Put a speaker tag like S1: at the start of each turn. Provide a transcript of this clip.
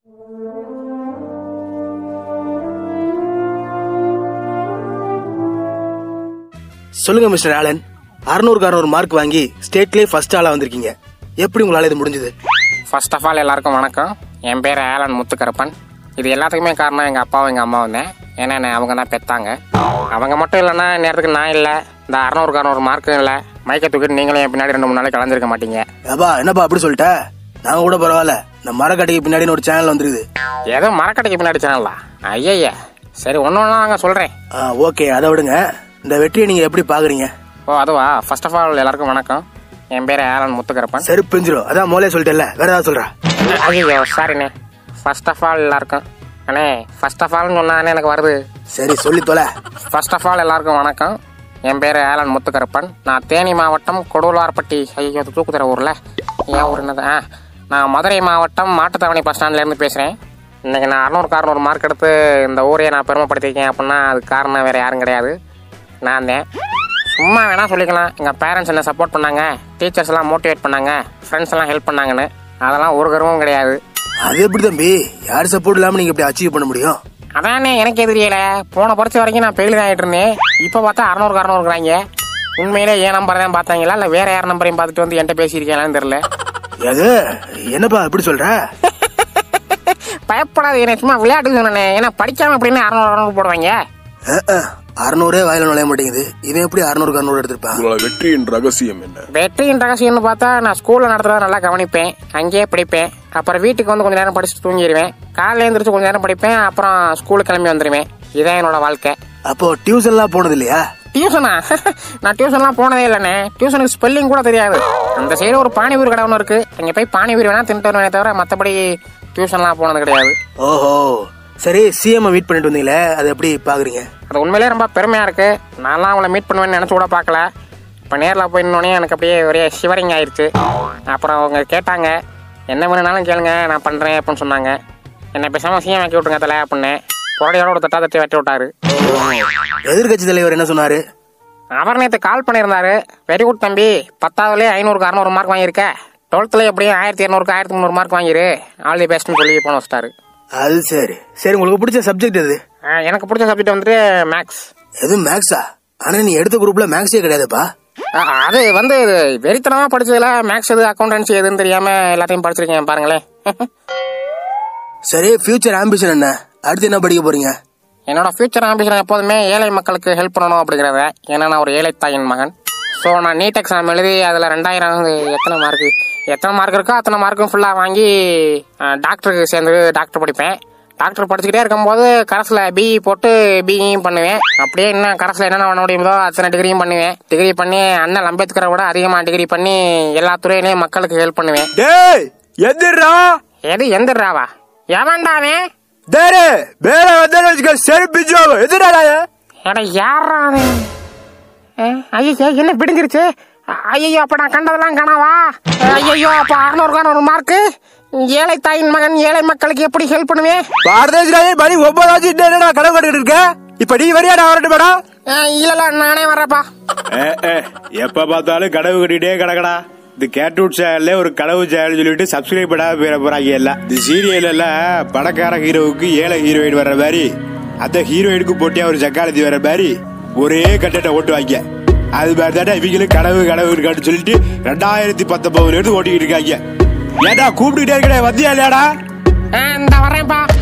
S1: சொல்லுங்க mister Alan அறுநூறுக்கு அறுநூறு mark வாங்கி ஸ்டேட்லயே ஃபர்ஸ்ட் ஆளா வந்திருக்கீங்க எப்படி உங்களால இது முடிஞ்சது
S2: ஃபர்ஸ்ட் ஆஃப் ஆல் எல்லாருக்கும் வணக்கம் என் பேர் ஆலன் முத்துக்கருப்பன் இது எல்லாத்துக்குமே காரணம் எங்கள் அப்பாவும் எங்கள் அம்மாவும் தான் ஏன்னா என்னை அவங்க தான் பெத்தாங்க அவங்க மட்டும் இல்லைன்னா நேரத்துக்கு நான் இல்லை இந்த அறநூறுக்கு அறநூறு மார்க்கும் இல்லை மைக்கை தூக்கிட்டு நீங்களும் என் பின்னாடி ரெண்டு மூணு நாளைக்கு கலந்துருக்க மாட்டீங்க
S1: ஏப்பா என்னப்பா அப்படி சொல்லிட்ட நாங்க கூட பரவாயில்ல இந்த மரக்கட்டைக்கு பின்னாடி ஒரு சேனல் வந்துருக்குது
S2: ஏதோ மரக்கடைக்கு பின்னாடி சேனலா ஐயய்யா சரி ஒன்று ஒன்றா நாங்கள் சொல்கிறேன்
S1: ஆ ஓகே அதை விடுங்க இந்த வெற்றியை நீங்க எப்படி பாக்குறீங்க
S2: ஓ அதுவா ஃபர்ஸ்ட் ஆஃப் ஆல் எல்லாருக்கும் வணக்கம் என் பேர் ஆலன் முத்துக்கருப்பன்
S1: செருப்பு பிஞ்சிரும் அதான் மோலே சொல்லிட்டேல்ல வேற ஏதாவது சொல்றா
S2: ஐயோ சாரிண்ணே ஃபர்ஸ்ட் ஆஃப் ஆல் எல்லாருக்கும் அண்ணே ஃபர்ஸ்ட் ஆஃப் ஆல்னு சொன்னானே எனக்கு வருது
S1: சரி சொல்லி தொலை
S2: ஃபர்ஸ்ட் ஆஃப் ஆல் எல்லாருக்கும் வணக்கம் என் பேர் ஆலன் முத்துக்கருப்பன் நான் தேனி மாவட்டம் கொடுவார்பட்டி ஐயோ அது தூக்குதுற ஊரில் ஏன் ஊர் என்னது ஆ நான் மதுரை மாவட்டம் மாட்டுத்தாவணி பஸ் ஸ்டாண்ட்லேருந்து பேசுகிறேன் இன்னைக்கு நான் அறநூறுக்கு அறநூறு மார்க் எடுத்து இந்த ஊரையை நான் பெருமைப்படுத்திருக்கேன் அப்படின்னா அதுக்கு காரணம் வேறு யாரும் கிடையாது நான் தான் சும்மா வேணால் சொல்லிக்கலாம் எங்கள் பேரண்ட்ஸ் என்ன சப்போர்ட் பண்ணாங்க டீச்சர்ஸ் எல்லாம் மோட்டிவேட் பண்ணாங்க ஃப்ரெண்ட்ஸ் எல்லாம் ஹெல்ப் பண்ணாங்கன்னு அதெல்லாம் ஒரு கருவும் கிடையாது
S1: அது எப்படி தம்பி யார் சப்போர்ட் இல்லாம நீங்க இப்படி அச்சீவ் பண்ண முடியும்
S2: அதானே எனக்கு எதிரியல போன பரிச்சை வரைக்கும் நான் ஃபெயில் ஆகிட்டு இருந்தேன் இப்போ பார்த்தா அறநூறு அறநூறுங்கிறாங்க உண்மையிலே என் நம்பர் தான் பார்த்தாங்களா இல்லை வேற யார் நம்பரையும் பார்த்துட்டு வந்து என்கிட்ட பேசியிருக்கீங்களான்னு தெரியல
S1: அது என்னப்பா இப்படி சொல்ற
S2: பயப்படாது என்ன சும்மா விளையாட்டு சொன்னேன் ஏன்னா படிக்காம அப்படின்னு அறநூறு அறநூறு போடுவாங்க
S1: அறுநூறே வாயில நுழைய மாட்டேங்குது இவன் எப்படி அறுநூறுக்கு அறுநூறு எடுத்திருப்பான்
S3: உங்களோட வெற்றியின் ரகசியம் என்ன
S2: வெற்றியின் ரகசியம்னு பார்த்தா நான் ஸ்கூலில் நடத்துறத நல்லா கவனிப்பேன் அங்கேயே படிப்பேன் அப்புறம் வீட்டுக்கு வந்து கொஞ்ச நேரம் படிச்சுட்டு தூங்கிடுவேன் காலையில எழுந்திரிச்சு கொஞ்ச நேரம் படிப்பேன் அப்புறம் ஸ்கூலுக்கு கிளம்பி வந்துடுவேன் இதான் என்னோட வாழ்க்கை
S1: அப்போ டியூஷன்லாம் போனது இல்லையா
S2: டியூஷனா நான் டியூஷன்லாம் போனதே இல்லைண்ணே டியூஷனுக்கு ஸ்பெல்லிங் கூட தெரியாது அந்த சைடு ஒரு பானிபூரி கடை ஒன்று இருக்கு அங்கே போய் பானிபூரி வேணா தின்ட்டு வருவேனே தவிர மற்றபடி டியூஷன்லாம் போனது கிடையாது
S1: ஓஹோ சரி சிஎம் மீட் பண்ணிட்டு வந்தீங்களே அது எப்படி பாக்குறீங்க
S2: அது உண்மையிலே ரொம்ப பெருமையாக இருக்கு நான்லாம் அவங்கள மீட் பண்ணுவேன்னு நினச்சி கூட பார்க்கல இப்போ நேரில் போயிருந்தோடனே எனக்கு அப்படியே ஒரே ஷிவரிங் ஆயிடுச்சு அப்புறம் அவங்க கேட்டாங்க என்ன வேணுனாலும் கேளுங்க நான் பண்ணுறேன் அப்படின்னு சொன்னாங்க என்னை பேசாமல் சிஎம் ஆக்கி விட்டுங்க தலை அப்படின்னு புரடியோட ஒரு தட்டா தட்டி வெட்டி விட்டாரு
S1: எதிர்கட்சி தலைவர் என்ன சொன்னாரு
S2: அவர் நேற்று கால் பண்ணியிருந்தாரு வெரி குட் தம்பி பத்தாவதுலேயே ஐநூறுக்கு அறநூறு மார்க் வாங்கியிருக்க டுவெல்த்தில் எப்படியும் ஆயிரத்தி இரநூறுக்கு ஆயிரத்தி முந்நூறு மார்க் வாங்கிரு ஆல் தி பெஸ்ட்னு சொல்லி போன வச்சிட்டாரு
S1: அது சரி சரி உங்களுக்கு பிடிச்ச சப்ஜெக்ட் எது
S2: ஆ, எனக்கு பிடிச்ச சப்ஜெக்ட் வந்துட்டு மேக்ஸ்
S1: எது மேக்ஸா ஆனா நீ எடுத்த குரூப்ல மேக்ஸே கிடையாதுப்பா
S2: அது வந்து வெறித்தனமாக படிச்சதுல மேக்ஸ் எது அக்கௌண்டன்சி எதுன்னு தெரியாம எல்லாத்தையும் படிச்சிருக்கேன் பாருங்களேன்
S1: சரி ஃபியூச்சர் ஆம்பிஷன் என்ன அடுத்து என்ன படிக்க போறீங்க
S2: என்னோட ஃபியூச்சர் ஆம்பிஷன் எப்போதுமே ஏழை மக்களுக்கு ஹெல்ப் பண்ணணும் அப்படிங்கிறத ஏன்னா நான் ஒரு ஏழை தாயின் மகன் ஸோ நான் நீட் எக்ஸாம் எழுதி அதில் ரெண்டாயிரம் எத்தனை மார்க்கு எத்தனை மார்க் இருக்கோ அத்தனை மார்க்கும் ஃபுல்லாக வாங்கி அஹ், டாக்டருக்கு சேர்ந்து டாக்டர் படிப்பேன் டாக்டர் படிச்சுக்கிட்டே இருக்கும்போது கரஸில் பிஇ போட்டு பிஇயும் பண்ணுவேன் அப்படியே இன்னும் கரஸில் என்னென்ன பண்ண முடியுமோ அத்தனை டிகிரியும் பண்ணுவேன் டிகிரி பண்ணி அண்ணல் அம்பேத்கரை விட அதிகமாக டிகிரி பண்ணி எல்லா துறையிலையும் மக்களுக்கு ஹெல்ப் பண்ணுவேன்
S4: டேய் எந்திரா
S2: எது எந்திராவா எவன்டாவே
S4: டேரே வேற வந்து வச்சுக்க செருப்பு ஜோபு எதிராடா
S2: எடா யாரா அவன் ஐயோ என்ன பிடிஞ்சிருச்சு ஐயோ அப்ப நான் கண்டதெல்லாம் காணாவா ஐயோ அப்ப அறுநூறு அறுநூறு மார்க்கு ஏழை தாயின் மகன் ஏழை மக்களுக்கு எப்படி ஹெல்ப் பண்ணுவேன்
S4: பாரதேசிராயே மணி ஒன்பதாச்சு இன்னும் என்னடா கனவு கட்டுக்கிட்டு இருக்க இப்ப நீ வரியா நான் வரட்டும் மேடம்
S2: அஹ், இல்ல இல்ல நானே வரேன்ப்பா
S5: ஏ, ஏ, எப்ப பார்த்தாலும் கடவு கட்டிட்டே கிடக்கடா இந்த கேட்ரூட் சேனல்ல ஒரு கடவு சேனல் சொல்லிட்டு சப்ஸ்கிரைப் பண்ணாம போயிட போறாங்க எல்லாம் இந்த சீரியல் எல்லாம் பணக்கார ஹீரோவுக்கு ஏழை ஹீரோயின் வர்ற மாதிரி அந்த ஹீரோயினுக்கு போட்டியா ஒரு சக்காலத்தி வர்ற மாதிரி ஒரே கட்டத்தை ஓட்டுவாங்க அது மாதிரி தானே இவங்களும் கடவு கடவு இருக்கான்னு சொல்லிட்டு ரெண்டாயிரத்தி பத்தொன்பதுல இருந்து ஓட்டிக்கிட்டு இருக்காங்க ஏடா கூப்பிட்டுக்கிட்டே இருக்கடா வந்தியா இல்லையாடா
S2: அஹ், இந்த வரேன்ப்பா